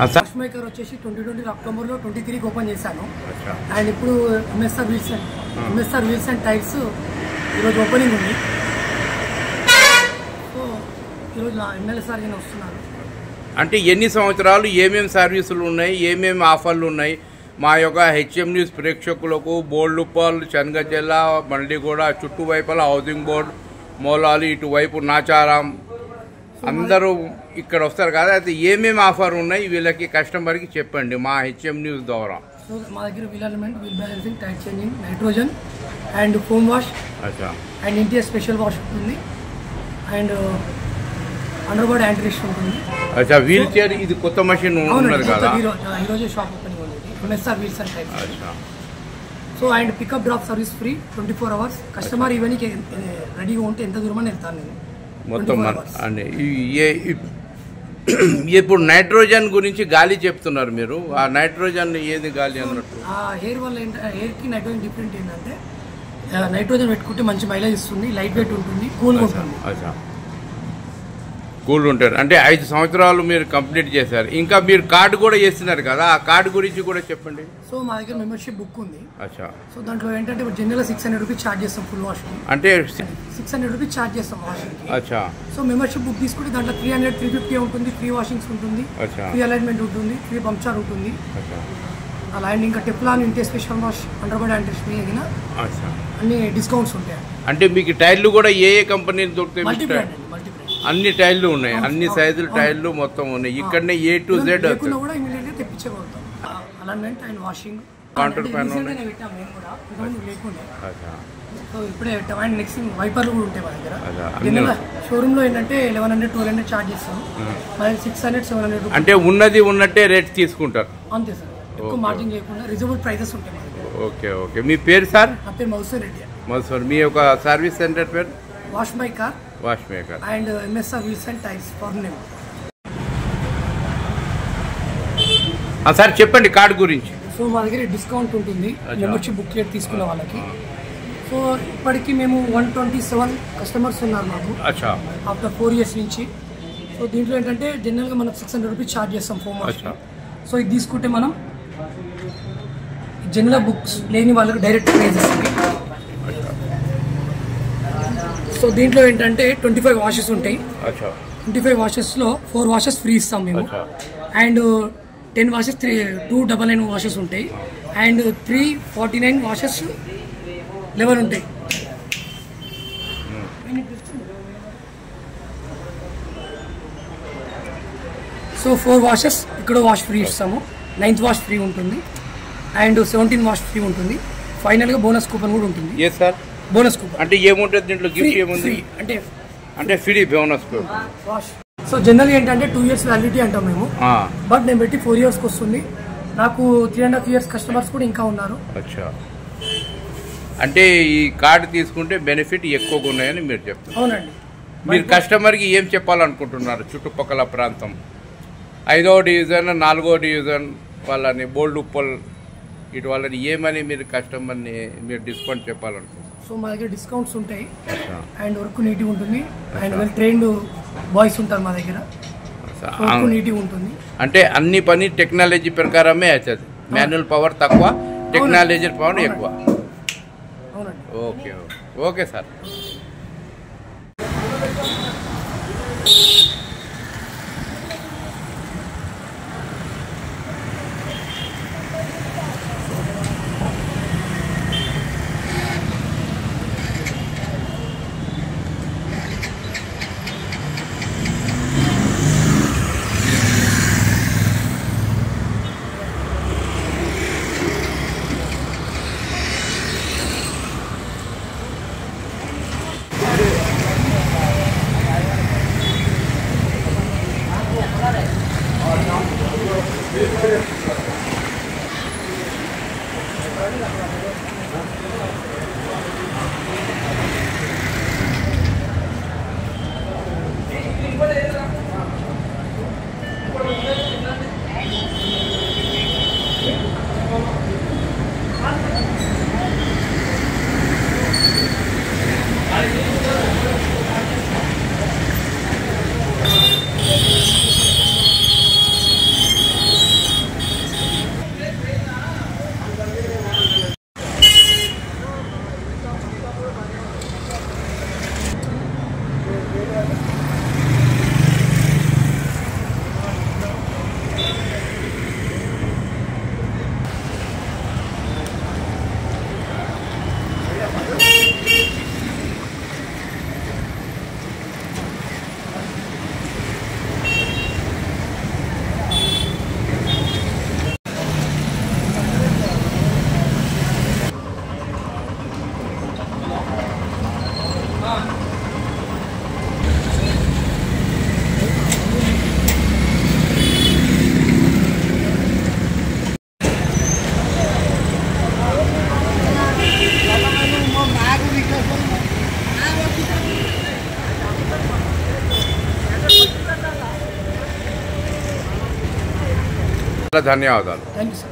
ఆ, sir first maker వచ్చేసి twenty twenty అక్టోబర్లో ట్వంటీ త్రీకి ఓపెన్ చేశాను అచ్చా అండ్ ఇప్పుడు MSR wheels and MSR wheels and tyres ఈరోజు ఓపెనింగ్ ఉంది సో ఈరోజు నా ఎమ్మెల్యే సార్ ఈయన వస్తున్నారు అంటే ఎన్ని సంవత్సరాలు ఏమేమి సర్వీసులు ఉన్నాయి ఏమేమి ఆఫర్లు ఉన్నాయి మా యొక్క హెచ్ఎం న్యూస్ ప్రేక్షకులకు బోల్డుపల్ చెనగచెల్ల మండిగూడ చుట్టువైపుల హౌసింగ్ బోర్డ్ మూలాలు ఇటువైపు నాచారం అందరూ ఇక్కడ వస్తారు కదా అయితే ఏమేమి ఆఫర్ ఉన్నాయి వీళ్ళకి కస్టమర్కి చెప్పండి మా హెచ్ఎం న్యూస్ ద్వారా సో మా దగ్గర wheel alignment wheel balancing tyre changing nitrogen and foam wash అచ్చా అండ్ ఇంటీరియర్ స్పెషల్ వాష్ ఉంటుంది అండ్ అండర్ బాడీ యాంట్రీష్ ఉంటుంది అచ్చా వీల్ చైర్ ఇది కొత్త మషిన్ ఉన్నది అవునండి కదా కొత్త ఈరోజు ఈరోజే షాప్ ఓపెనింగ్ ఉంది ఎంఎస్ఆర్ వీల్స్ అండ్ టైర్స్ అచ్చా so and pickup drop service free twenty four hours customer ఈవెన్కి రెడీగా ఉంటే ఎంత దూరమని వెళ్తాను నేను మొత్తం 24 మన hours. అంటే ఈ- ఏ- ఇప్- ఇప్పుడు నైట్రోజన్ గురించి గాలి చెప్తున్నారు మీరు ఆ నైట్రోజన్ ఏది గాలి అన్నట్టు ఆ హెయిర్ వల్ల ఏంటంటే హెయిర్కి నైట్రోజన్ డిఫరెంట్ ఏంటంటే నైట్రోజన్ పెట్టుకుంటే మంచి మైలేజ్ ఇస్తుంది లైట్ వెయిట్ ఉంటుంది కూల్గా ఉంటుంది అచ్చా కూల్ ఉంటారు అంటే ఐదు సంవత్సరాలు మీరు కంప్లీట్ చేశారు ఇంకా మీరు కార్డు కూడా చేస్తున్నారు కదా ఆ కార్డు గురించి కూడా చెప్పండి సో మా దగ్గర మెంబర్షిప్ బుక్ ఉంది అచ్చా సో దాంట్లో ఏంటంటే ఇప్పుడు general six hundred rupees charge చేస్తాం ఫుల్ వాష్ అంటే సిక్స్ హండ్రెడ్ రూపీస్ ఛార్జ్ చేస్తాం వాషింగ్కి అచ్చా సో మెంబర్షిప్ బుక్ తీసుకుంటే దాంట్లో త్రీ హండ్రెడ్ త్రీ ఫిఫ్టీ ఉంటుంది ఫ్రీ వాషింగ్స్ ఉంటుంది అచ్చా ఫ్రీ అలైన్మెంట్ ఉంటుంది ఫ్రీ పంప్చార్ ఉంటుంది అచ్చా అలా అండ్ ఇంకా టెప్లాన్ ఇంటే special wash under body antirust మీ అయినా అచ్చా అన్ని డిస్కౌంట్స్ ఉంటాయి అంటే మీకు టైర్లు కూడా ఏ ఏ కంపెనీలు దొరుకుతాయి మల్టీ మీకు బ్రాండ్ టైర్- అండి మల్టీ బ్రాండ్ అన్ని టైర్లు ఉన్నాయి అన్ని అవును, సైజులు అవును. టైర్లు మొత్తం ఉన్నాయి ఇక్కడనే ఏ టు జెడ్ లేకుండా కూడా ఇమీడియట్ గా తెప్పించగలుగుతాం alignment and washing Counter pan recent గా పెట్టాం మేము కూడా ఇంతకుముందు లేకుండా అచ్చా సో ఇప్పుడే పెట్టాం అండ్ నెక్స్ట్ వైపర్లు కూడా ఉంటాయి మా దగ్గర అలా, అన్ని జనరల్ షోరూమ్ లో ఏంటంటే eleven hundred twelve hundred charge చేస్తాం మనకి సిక్స్ హండ్రెడ్ సెవెన్ హండ్రెడ్ అంటే ఉన్నది ఉన్నట్టే రేట్ తీసుకుంటారు అంతే సార్ ఎక్కువ మార్జిన్ చేయకుండా రిజర్వబుల్ ప్రైజెస్ ఉంటాయి మా దగ్గర ఓకే ఓకే మీ పేరు సార్ నా పేరు మధుసూర్ రెడ్డి మధుసూర్ మీ యొక్క సర్వీస్ సెంటర్ పేరు wash my car wash maker and MSR wheels and tyres for name sir చెప్పండి కార్డు గురించి సో మా దగ్గర డిస్కౌంట్ ఉంటుంది అచ్చా. మెంబర్షిప్ బుక్లెట్ తీసుకునే వాళ్ళకి సో ఇప్పటికి మేము వన్ ట్వంటీ సెవెన్ కస్టమర్స్ ఉన్నారు మాకు అచ్చా ఆఫ్టర్ ఫోర్ ఇయర్స్ నుంచి సో దీంట్లో ఏంటంటే జనరల్గా మనం సిక్స్ హండ్రెడ్ రూపీస్ ఛార్జ్ చేస్తాం ఫోన్ అచ్చా. సో ఇది తీసుకుంటే మనం జనరల్ బుక్స్ లేని వాళ్ళకి డైరెక్ట్ పే చేస్తుంది సో దీంట్లో ఏంటంటే ట్వంటీ ఫైవ్ వాషెస్ ఉంటాయి అచ్చా ట్వంటీ ఫైవ్ వాషెస్లో ఫోర్ వాషెస్ ఫ్రీ ఇస్తాం మేము అచ్చా. And ten washes three two double nine washes ఉంటాయి and three forty nine washes eleven ఉంటాయి సో ఫోర్ వాషెస్ ఇక్కడ వాష్ ఫ్రీ ఇస్తాము నైన్త్ వాష్ ఫ్రీ ఉంటుంది అండ్ సెవెంటీన్ వాష్ ఫ్రీ ఉంటుంది ఫైనల్గా బోనస్ కూపన్ కూడా ఉంటుంది ఏ సార్ బోనస్ కూపన్ అంటే ఏముంటుంది దీంట్లో ఫ్రీ గిఫ్ట్ ఏముంది ఫ్రీ అంటే అంటే ఫ్రీ బోనస్ వాష్ సో జనరల్గా ఏంటంటే టూ ఇయర్స్ వ్యాలిడిటీ అంటాం మేము బట్ నేను పెట్టి ఫోర్ ఇయర్స్కి వస్తుంది నాకు three and half years customers కూడా ఇంకా ఉన్నారు అచ్చా అంటే ఈ కార్డు తీసుకుంటే బెనిఫిట్ ఎక్కువగా ఉన్నాయని మీరు చెప్తున్నారు అవునండి మీరు కస్టమర్కి ఏం చెప్పాలనుకుంటున్నారు చుట్టుపక్కల ప్రాంతం ఐదవ డివిజన్ నాలుగో డివిజన్ వాళ్ళని బోల్డ్ ఉప్పల్ ఇటు వాళ్ళని ఏమని మీరు కస్టమర్ని మీరు డిస్కౌంట్ చెప్పాలనుకుంటున్నారు సో మా దగ్గర డిస్కౌంట్స్ ఉంటాయి అచ్చా. అండ్ వర్క్ నీట్గా ఉంటుంది అండ్ వెల్ ట్రైన్డ్ బాయ్స్ ఉంటారు మా దగ్గర వర్క్ నీట్గా ఉంటుంది అంటే అన్ని పని టెక్నాలజీ ప్రకారమే అవుతుంది మాన్యువల్ పవర్ తక్కువ టెక్నాలజీ పవర్ ఎక్కువ అవునండి ఓకే ఓకే ఓకే సార్ ధన్యవాదాలు థ్యాంక్ యూ సార్